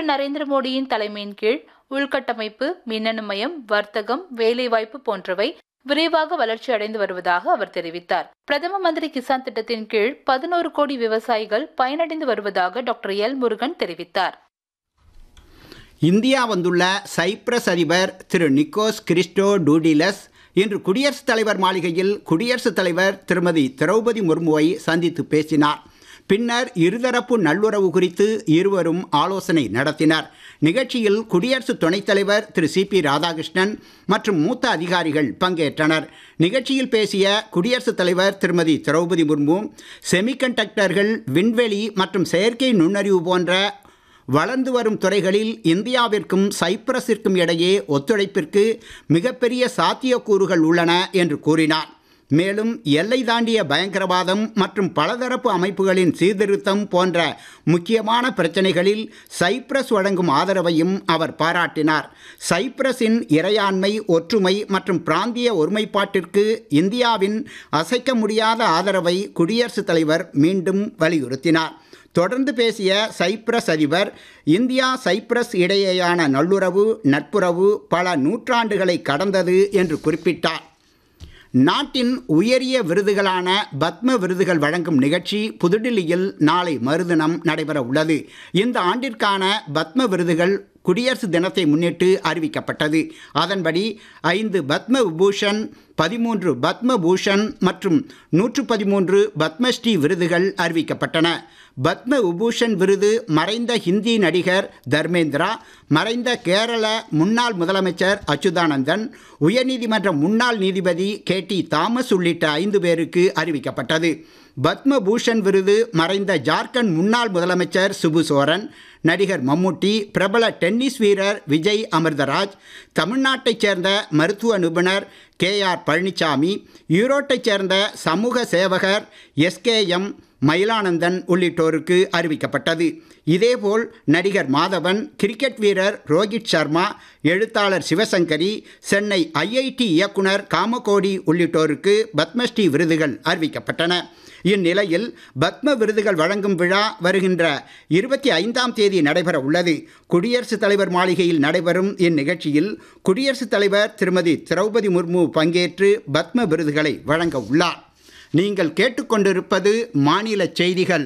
நரேந்திர மோடியின் தலைமையின் கீழ் உள்கட்டமைப்பு மின்னணு மயம் வர்த்தகம் வேலைவாய்ப்பு போன்றவை விரைவாக வளர்ச்சி அடைந்து வருவதாக அவர் தெரிவித்தார் பிரதம மந்திரி கிசான் திட்டத்தின் கீழ் பதினோரு கோடி விவசாயிகள் பயனடைந்து வருவதாக டாக்டர் எல் முருகன் தெரிவித்தார் இந்தியா வந்துள்ள சைப்ரஸ் அதிபர் திரு நிக்கோஸ் கிறிஸ்டோ டூடிலஸ் இன்று குடியரசுத் தலைவர் மாளிகையில் குடியரசுத் தலைவர் திருமதி திரௌபதி முர்முவை சந்தித்து பேசினார் பின்னர் இருதரப்பு நல்லுறவு குறித்து இருவரும் ஆலோசனை நடத்தினர் நிகழ்ச்சியில் குடியரசு துணைத் தலைவர் திரு சி பி ராதாகிருஷ்ணன் மற்றும் மூத்த அதிகாரிகள் பங்கேற்றனர் நிகழ்ச்சியில் பேசிய குடியரசுத் தலைவர் திருமதி திரௌபதி முர்மு செமிகண்டக்டர்கள் விண்வெளி மற்றும் செயற்கை நுண்ணறிவு போன்ற வளர்ந்து வரும் துறைகளில் இந்தியாவிற்கும் சைப்ரஸிற்கும் இடையே ஒத்துழைப்பிற்கு மிகப்பெரிய சாத்தியக்கூறுகள் உள்ளன என்று கூறினார் மேலும் எல்லை தாண்டிய பயங்கரவாதம் மற்றும் பலதரப்பு அமைப்புகளின் சீர்திருத்தம் போன்ற முக்கியமான பிரச்சனைகளில் சைப்ரஸ் வழங்கும் ஆதரவையும் அவர் பாராட்டினார் சைப்ரஸின் இறையாண்மை ஒற்றுமை மற்றும் பிராந்திய ஒருமைப்பாட்டிற்கு இந்தியாவின் அசைக்க முடியாத ஆதரவை குடியரசுத் தலைவர் மீண்டும் வலியுறுத்தினார் தொடர்ந்து பேசிய சைப்ரஸ் அதிபர் இந்தியா சைப்ரஸ் இடையேயான நல்லுறவு நட்புறவு பல நூற்றாண்டுகளை கடந்தது என்று குறிப்பிட்டார் நாட்டின் உயரிய விருதுகளான பத்ம விருதுகள் வழங்கும் நிகழ்ச்சி புதுடில்லியில் நாளை மறுதினம் நடைபெற உள்ளது இந்த ஆண்டிற்கான பத்ம விருதுகள் குடியரசு தினத்தை முன்னிட்டு அறிவிக்கப்பட்டது அதன்படி ஐந்து பத்ம விபூஷன் பதிமூன்று பத்ம பூஷன் மற்றும் நூற்று பதிமூன்று பத்மஸ்ரீ விருதுகள் அறிவிக்கப்பட்டன பத்ம விபூஷன் விருது மறைந்த ஹிந்தி நடிகர் தர்மேந்திரா மறைந்த கேரள முன்னாள் முதலமைச்சர் அச்சுதானந்தன் உயர்நீதிமன்ற முன்னாள் நீதிபதி கே டி தாமஸ் உள்ளிட்ட ஐந்து பேருக்கு அறிவிக்கப்பட்டது பத்ம பூஷன் விருது மறைந்த ஜார்க்கண்ட் முன்னாள் முதலமைச்சர் சுபு சோரன் நடிகர் மம்முட்டி பிரபல டென்னிஸ் வீரர் விஜய் அமிர்தராஜ் தமிழ்நாட்டைச் சேர்ந்த மருத்துவ நிபுணர் கே ஆர் பழனிசாமி ஈரோட்டைச் சேர்ந்த சமூக சேவகர் எஸ்கேஎம் மயிலானந்தன் உள்ளிட்டோருக்கு அறிவிக்கப்பட்டது இதேபோல் நடிகர் மாதவன் கிரிக்கெட் வீரர் ரோஹித் சர்மா எழுத்தாளர் சிவசங்கரி சென்னை ஐஐடி இயக்குனர் காமகோடி உள்ளிட்டோருக்கு பத்மஸ்ரீ விருதுகள் அறிவிக்கப்பட்டன இந்நிலையில் பத்ம விருதுகள் வழங்கும் விழா வருகின்ற இருபத்தி ஐந்தாம் தேதி நடைபெற உள்ளது குடியரசுத் தலைவர் மாளிகையில் நடைபெறும் இந்நிகழ்ச்சியில் குடியரசுத் தலைவர் திருமதி திரௌபதி முர்மு பங்கேற்று பத்ம விருதுகளை வழங்க உள்ளார் நீங்கள் கேட்டுக்கொண்டிருப்பது மாநில செய்திகள்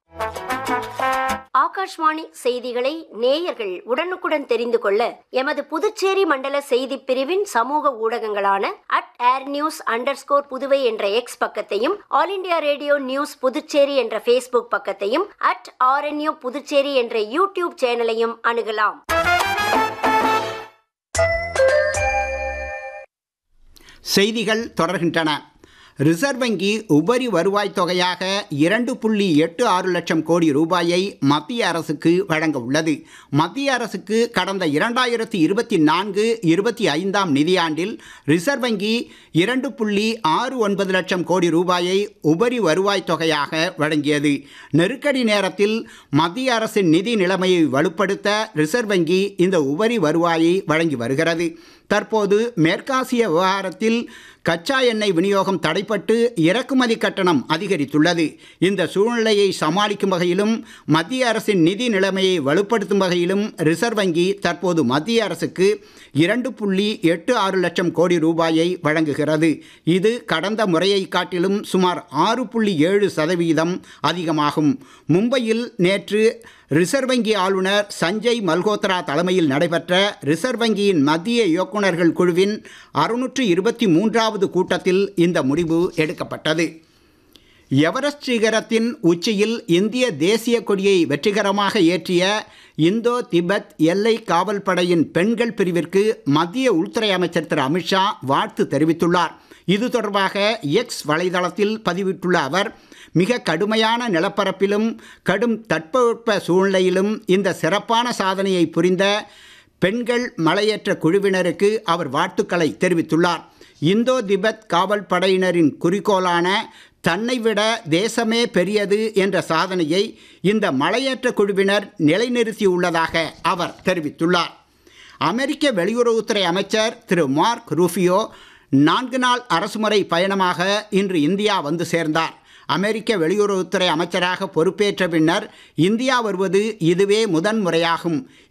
ஆகாஷ்வாணி செய்திகளை நேயர்கள் உடனுக்குடன் தெரிந்து கொள்ள எமது புதுச்சேரி மண்டல செய்தி பிரிவின் சமூக ஊடகங்களான அட் ஏர் நியூஸ் அண்டர் ஸ்கோர் புதுவை என்ற எக்ஸ் பக்கத்தையும் All India Radio News Puducherry என்ற ஃபேஸ்புக் பக்கத்தையும் அட் ஆர்என்யூ புதுச்சேரி என்ற யூடியூப் சேனலையும் அணுகலாம் செய்திகள் தொடர்கின்றன ரிசர்வ் வங்கி உபரி வருவாய் தொகையாக இரண்டு புள்ளி எட்டு ஆறு லட்சம் கோடி ரூபாயை மத்திய அரசுக்கு வழங்க உள்ளது மத்திய அரசுக்கு கடந்த இரண்டாயிரத்தி இருபத்தி நான்கு இருபத்தி ஐந்தாம் நிதியாண்டில் ரிசர்வ் வங்கி இரண்டு புள்ளி ஆறு ஒன்பது லட்சம் கோடி ரூபாயை உபரி வருவாய் தொகையாக வழங்கியது நெருக்கடி நேரத்தில் மத்திய அரசின் நிதி நிலைமையை வலுப்படுத்த ரிசர்வ் வங்கி இந்த உபரி வருவாயை வழங்கி வருகிறது தற்போது மேற்காசிய விவகாரத்தில் கச்சா எண்ணெய் விநியோகம் தடைப்பட்டு இறக்குமதி கட்டணம் அதிகரித்துள்ளது இந்த சூழ்நிலையை சமாளிக்கும் வகையிலும் மத்திய அரசின் நிதி நிலைமையை வலுப்படுத்தும் வகையிலும் ரிசர்வ் வங்கி தற்போது மத்திய அரசுக்கு இரண்டு புள்ளி எட்டு ஆறு லட்சம் கோடி ரூபாயை வழங்குகிறது இது கடந்த முறையை காட்டிலும் சுமார் ஆறு புள்ளி ஏழு சதவீதம் அதிகமாகும் மும்பையில் நேற்று ரிசர்வ் வங்கி ஆளுநர் சஞ்சய் மல்கோத்ரா தலைமையில் நடைபெற்ற ரிசர்வ் வங்கியின் மத்திய இயக்குநர்கள் குழுவின் அறுநூற்று இருபத்தி மூன்றாவது கூட்டத்தில் இந்த முடிவு எடுக்கப்பட்டது எவரெஸ்ட் சிகரத்தின் உச்சியில் இந்திய தேசிய கொடியை வெற்றிகரமாக ஏற்றிய இந்தோ திபெத் எல்லை காவல் படையின் பெண்கள் பிரிவிற்கு மத்திய உள்துறை அமைச்சர் திரு அமித்ஷா வாழ்த்து தெரிவித்துள்ளார் இது தொடர்பாக எக்ஸ் வலைதளத்தில் பதிவிட்டுள்ள அவர் மிக கடுமையான நிலப்பரப்பிலும் கடும் தட்பவெப்ப சூழ்நிலையிலும் இந்த சிறப்பான சாதனையை புரிந்த பெண்கள் மலையேற்ற குழுவினருக்கு அவர் வாழ்த்துக்களை தெரிவித்துள்ளார் இந்தோ திபெத் காவல் படையினரின் குறிக்கோளான தன்னை விட தேசமே பெரியது என்ற சாதனையை இந்த மலையேற்ற குழுவினர் நிலைநிறுத்தியுள்ளதாக அவர் தெரிவித்துள்ளார் அமெரிக்க வெளியுறவுத்துறை அமைச்சர் திரு மார்க் ரூஃபியோ நான்கு நாள் அரசுமுறை பயணமாக இன்று இந்தியா வந்து சேர்ந்தார் அமெரிக்க வெளியுறவுத்துறை அமைச்சராக பொறுப்பேற்ற பின்னர் இந்தியா வருவது இதுவே முதன்முறையாகும்